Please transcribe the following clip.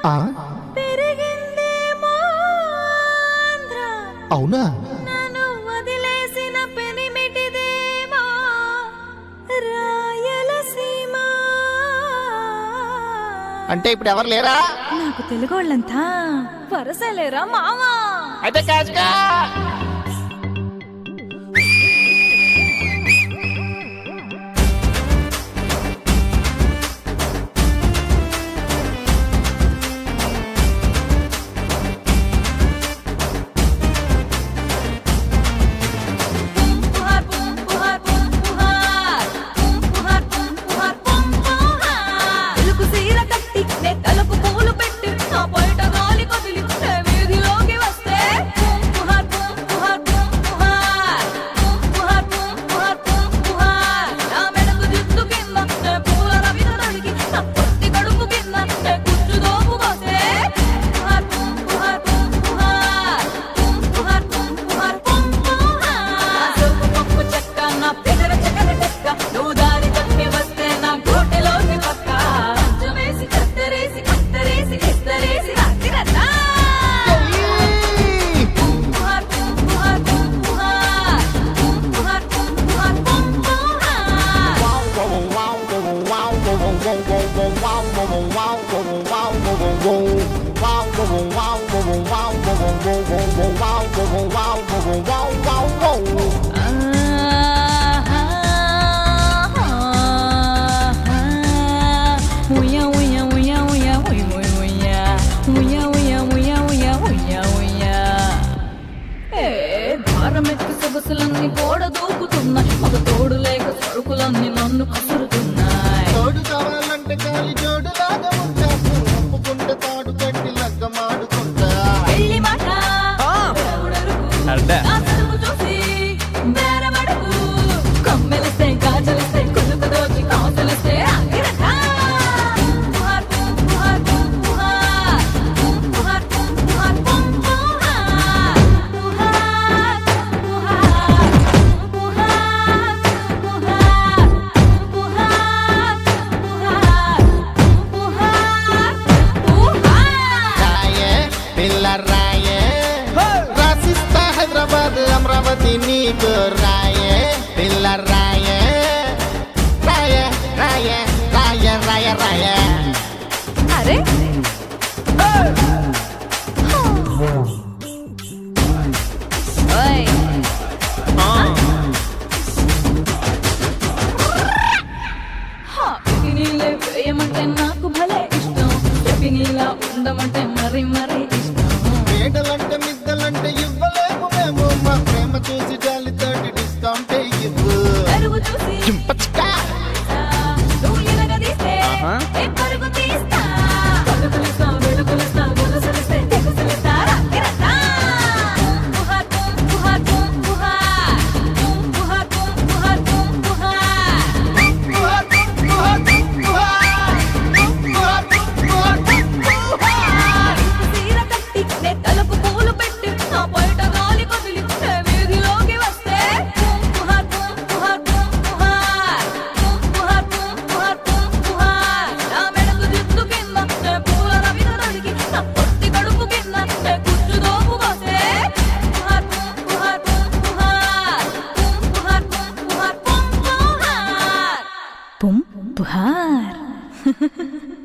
ఆ, పెరిగిందేమో ఆంధ్ర అవునా నన్ను వదిలేసిన పెనిమిటిదేమో రాయలసీమ అంటే ఇప్పుడు ఎవరు లేరా నాకు తెలుగు వాళ్ళంతా వరసలేరా మావా అయితే కాచుగా పుహార్ పుం పుహార్ పుం పుహార్ పుం పుహార్ పుం పుహార్ పుం పుహార్ తెలుగు సీర కట్టి నే తలకు పూలు పెట్టి నా బయట గాలి కదిలి నే వీధిలోకి వస్తే పుం పుహార్ పుం పుహార్ పుం పుహార్ పుం పుహార్ పుం పుహార్ పుం పుహార్ నా మెడకు జుట్టు కింద నే పూల రవిన తడిగి నా పొట్టి కడుపు కింద నే కుచ్చు దోపు కోసే పుహార్ పుం పుహార్ పుం పుహార్ పుం పుహార్ పుం పుహార్ పుం పుహార్ సోపు పప్పు చెక్క నా పెదర చెక్కల చెక్క నువ్వు దారి తప్పి వస్తే నా గోటెలోకి పక్క వేసి కత్తరేసి కత్తరేసి ఇస్తరేసి రాత్రి రతా పుహార్ పుం పుహార్ పుం పుహార్ పుం పుహార్ పుం పుహార్ పుం పుహార్ సొగసులన్నీ గోడ దూకుతున్నాయి ఒక తోడు లేక సరుకులన్నీ నన్ను కసురుతున్నాయి తోడు కావాలంటే కాలి జోడులాగా ఉంటా ఒప్పుకుంటే తాడు కట్టి లగ్గమాడుకుంటా పెళ్లి మాట అడ్డా. నా చదువు చూసి బేరమడుగు కమ్మెలిస్తే గాజలిస్తే కొనుక దోచి కాసులిస్తే అంగిరట పుహార్ పుం పుహార్ పుం పుహార్ పుం పుహార్ పుం పుహార్ పుం పుహార్ పుహార్ పుహార్ పుహార్ పుహార్ పుహార్ పుహార్ పుహార్ రాయే పిల్ల రాయే రాసిస్తా హైదరాబాద్ అమరావతి నీకు రాయే పిల్ల రాయే రాయే రాయే రాయే రాయే రాయే అరే ఓయ్ హా, బికినీలే వేయమంటే నాకు భలే ఇష్టం బికినీలా ఉండమంటే మరి మరి ఇష్టం మేడలంటే మిద్దలంటే ఇవ్వలేము మేము మా ప్రేమ చూసి జాలితోటి డిస్కౌంట్ ఇవ్వు పెరుగు చూసి చింపచ్చుకా నువ్వు ఎనగదీస్తే ఆహా. ఏ పరుగు తీస్తా పలుకులిస్తా వెలుగులిస్తా గొలుసులిస్తే తెగుసులిస్తా రాత్రిరతా పుహార్ పుం పుహార్ పుం పుహార్ పుం పుహార్ పుం పుహార్ పుం పుహార్ సీర కట్టి నే తలకు పూలు పెట్టి నా బయట గాలి కదిలి నే వీధిలోకి వస్తే పుహార్ పుం పుహార్ పుం పుహార్ పుం పుహార్ పుం పుహార్ పుం పుహార్ నా మెడకు జుట్టు కింద నే పూల రవిన తడిగి నా పొట్టి కడుపు కింద నే కుచ్చు దోపు కోసే పుహార్ పుం పుహార్ పుం పుహార్ పుం పుహార్ పుం పుహార్ పుం పుహార్ పుం పుహార్